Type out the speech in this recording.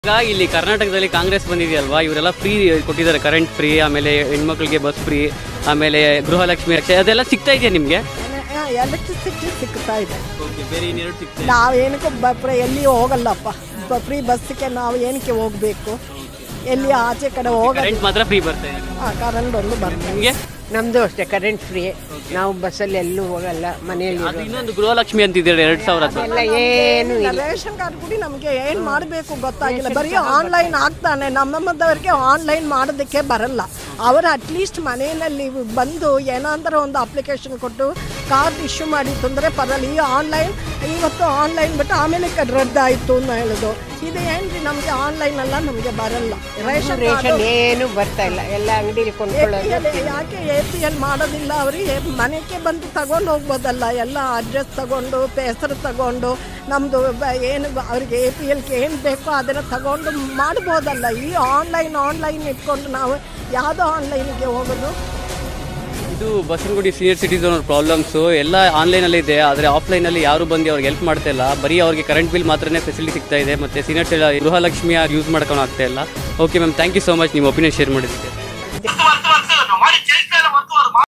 ಈಗ ಇಲ್ಲಿ ಕರ್ನಾಟಕದಲ್ಲಿ ಕಾಂಗ್ರೆಸ್ ಬಂದಿದೆಯಲ್ವಾ ಇವರೆಲ್ಲ ಫ್ರೀ ಕೊಟ್ಟಿದ್ದಾರೆ ಕರೆಂಟ್ ಫ್ರೀ ಆಮೇಲೆ ಹೆಣ್ಮಕ್ಳಿಗೆ ಬಸ್ ಫ್ರೀ ಆಮೇಲೆ ಗೃಹಲಕ್ಷ್ಮಿ ರಕ್ಷೆ ಅದೆಲ್ಲ ಸಿಗ್ತಾ ಇದೆಯಾ ನಿಮಗೆ ಎಲೆಕ್ಟ್ರಿಸಿಟಿ ಸಿಗ್ತಾ ಇದೆ ಬೇರೆ ಇನ್ನೆರಡು ಸಿಗ್ತಾ ನಾವೇನಕ್ಕೂ ಬ ಎಲ್ಲಿ ಹೋಗಲ್ಲಪ್ಪ ಫ್ರೀ ಬಸ್ಸಿಗೆ ನಾವು ಏನಕ್ಕೆ ಹೋಗಬೇಕು ಎಲ್ಲಿ ಆಚೆ ಕಡೆ ಹೋಗಲ್ಲ ಕರೆಂಟ್ ಮಾತ್ರ ಫ್ರೀ ಬರ್ತಾ ಇದೆ ಕರೆಂಟ್ ಒಂದು ಬರ್ತದೆ ನಿಮಗೆ ನಮ್ದು ಅಷ್ಟೇ ಕರೆಂಟ್ ಫ್ರೀ ನಾವು ಬಸ್ಸಲ್ಲಿ ಎಲ್ಲೂ ಹೋಗಲ್ಲ ಮನೆಯಲ್ಲಿ ಅದು ಇನ್ನೊಂದು ಗೃಹಲಕ್ಷ್ಮಿ ಅಂತಿದ್ದಾರೆ ಎರಡ್ ಸಾವಿರ ಅದು. ಎಲ್ಲ ಏನು ಇಲ್ಲ ರೇಷನ್ ಕಾರ್ಡ್ ಕೂಡ ನಮಗೆ ಏನು ಮಾಡಬೇಕು ಗೊತ್ತಾಗಿಲ್ಲ ಬರೀ ಆನ್ಲೈನ್ ಆಗ್ತಾನೆ ನಮ್ಮದವರಿಗೆ ಆನ್ಲೈನ್ ಮಾಡೋದಕ್ಕೆ ಬರಲ್ಲ ಅವರು ಅಟ್ಲೀಸ್ಟ್ ಮನೆಯಲ್ಲಿ ಬಂದು ಏನಾದರೂ ಒಂದು ಅಪ್ಲಿಕೇಶನ್ ಕೊಟ್ಟು ಕಾರ್ಡ್ ಇಶ್ಯೂ ಮಾಡಿ ತೊಂದರೆ ಪರಲ್ಲ ಈ ಆನ್ಲೈನ್ ಇವತ್ತು ಆನ್ಲೈನ್ ಬಿಟ್ಟು ಆಮೇಲೆ ಕ- ರದ್ದಾಯಿತು ಅಂತ ಹೇಳೋದು ಇದು ಏನ್ರಿ ನಮಗೆ ಆನ್ಲೈನ್ ಎಲ್ಲ ನಮಗೆ ಬರಲ್ಲ ರೇಷನ್ ರೇಷನ್ ಏನು ಬರ್ತಾ ಇಲ್ಲ ಎಲ್ಲ ಅಂಗಡಿಲಿ ಕೊಂಡ್ಕೊಳ್ಳೋದು APL ಯಾಕೆ ಎ ಪಿ ಎಲ್ ಮಾಡೋದಿಲ್ಲ ಅವರಿಗೆ ಮನೆಗೆ ಬಂದು ತಗೊಂಡು ಹೋಗ್ಬೋದಲ್ಲ ಎಲ್ಲ ಅಡ್ರೆಸ್ ತಗೊಂಡು ಹೆಸರು ತಗೊಂಡು ನಮ್ಮದು ಏನು ಅವ್ರಿಗೆ ಎ ಪಿ ಎಲ್ಗೆ ಏನು ಬೇಕೋ ಅದನ್ನು ತಗೊಂಡು ಮಾಡ್ಬೋದಲ್ಲ ಈ ಆನ್ಲೈನ್ ಆನ್ಲೈನ್ ಇಟ್ಕೊಂಡು ನಾವು ಯಾವುದೋ ಆನ್ಲೈನ್ಗೆ ಹೋಗೋದು ಇದು ಬಸವನಗುಡಿ ಸೀನಿಯರ್ ಸಿಟಿಸನ್ ಅವ್ರ ಪ್ರಾಬ್ಲಮ್ಸು ಎಲ್ಲ ಆನ್ಲೈನಲ್ಲಿ ಇದೆ ಆದರೆ ಆಫ್ಲೈನಲ್ಲಿ ಯಾರು ಬಂದು ಅವ್ರಿಗೆ ಹೆಲ್ಪ್ ಮಾಡ್ತಾ ಇಲ್ಲ ಬರೀ ಅವ್ರಿಗೆ ಕರೆಂಟ್ ಬಿಲ್ ಮಾತ್ರನೇ ಫೆಸಿಲಿಟಿ ಸಿಗ್ತಾ ಇದೆ ಮತ್ತು ಸೀನಿಯರ್ಸ್ ಎಲ್ಲ ಗೃಹಲಕ್ಷ್ಮಿಯ ಯೂಸ್ ಮಾಡ್ಕೊಂಡು ಆಗ್ತಾ ಇಲ್ಲ okay ma'am thank you so much ನಿಮ್ಮ ಒಪಿನಿಯನ್ ಶೇರ್ ಮಾಡಿದ್ದಕ್ಕೆ